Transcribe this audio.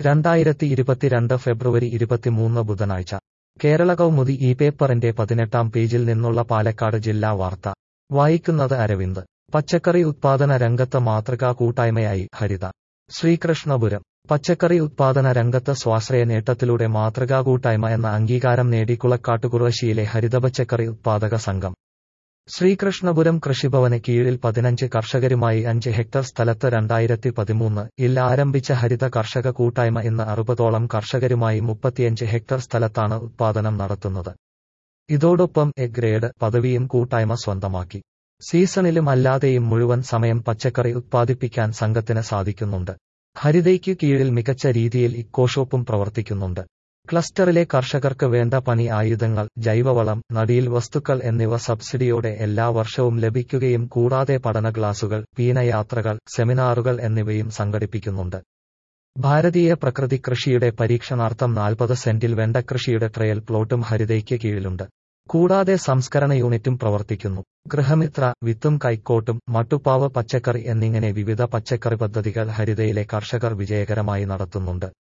രണ്ടായിരത്തി ഇരുപത്തിരണ്ട് ഫെബ്രുവരി ഇരുപത്തിമൂന്ന് ബുധനാഴ്ച കേരള കൗമുദി ഈ പേപ്പറിന്റെ പതിനെട്ടാം പേജിൽ നിന്നുള്ള പാലക്കാട് ജില്ലാ വാർത്ത വായിക്കുന്നത് അരവിന്ദ് പച്ചക്കറി ഉത്പാദന രംഗത്ത് മാതൃകാ കൂട്ടായ്മയായി ഹരിത ശ്രീകൃഷ്ണപുരം പച്ചക്കറി ഉത്പാദന രംഗത്ത് സ്വാശ്രയ നേട്ടത്തിലൂടെ മാതൃകാ കൂട്ടായ്മ എന്ന അംഗീകാരം നേടി കുളക്കാട്ടുകുറുശ്ശിയിലെ ഹരിതപച്ചക്കറി ഉത്പാദക സംഘം ശ്രീകൃഷ്ണപുരം കൃഷിഭവന് കീഴിൽ പതിനഞ്ച് കർഷകരുമായി അഞ്ച് ഹെക്ടർ സ്ഥലത്ത് രണ്ടായിരത്തി പതിമൂന്ന് ഇൽ ആരംഭിച്ച ഹരിത കർഷക കൂട്ടായ്മ ഇന്ന് അറുപതോളം കർഷകരുമായി മുപ്പത്തിയഞ്ച് ഹെക്ടർ സ്ഥലത്താണ് ഉത്പാദനം നടത്തുന്നത് ഇതോടൊപ്പം എ ഗ്രേഡ് പദവിയും കൂട്ടായ്മ സ്വന്തമാക്കി സീസണിലും അല്ലാതെയും മുഴുവൻ സമയം പച്ചക്കറി ഉത്പാദിപ്പിക്കാൻ സംഘത്തിന് സാധിക്കുന്നുണ്ട് ഹരിതയ്ക്കു കീഴിൽ മികച്ച രീതിയിൽ ഇക്കോഷോപ്പും പ്രവർത്തിക്കുന്നുണ്ട് ക്ലസ്റ്ററിലെ കർഷകർക്ക് വേണ്ട പണി ആയുധങ്ങൾ ജൈവവളം നടീൽ വസ്തുക്കൾ എന്നിവ സബ്സിഡിയോടെ എല്ലാ വർഷവും ലഭിക്കുകയും കൂടാതെ പഠന ക്ലാസുകൾ പീനയാത്രകൾ സെമിനാറുകൾ എന്നിവയും സംഘടിപ്പിക്കുന്നുണ്ട് ഭാരതീയ പ്രകൃതി കൃഷിയുടെ പരീക്ഷണാർത്ഥം നാൽപ്പത് സെന്റിൽ വെണ്ടകൃഷിയുടെ ട്രയൽ പ്ലോട്ടും ഹരിതയ്ക്ക് കീഴിലുണ്ട് കൂടാതെ സംസ്കരണ യൂണിറ്റും പ്രവർത്തിക്കുന്നു ഗൃഹമിത്ര വിത്തും കൈക്കോട്ടും മട്ടുപ്പാവ് പച്ചക്കറി എന്നിങ്ങനെ വിവിധ പച്ചക്കറി പദ്ധതികൾ ഹരിതയിലെ കർഷകർ വിജയകരമായി നടത്തുന്നുണ്ട്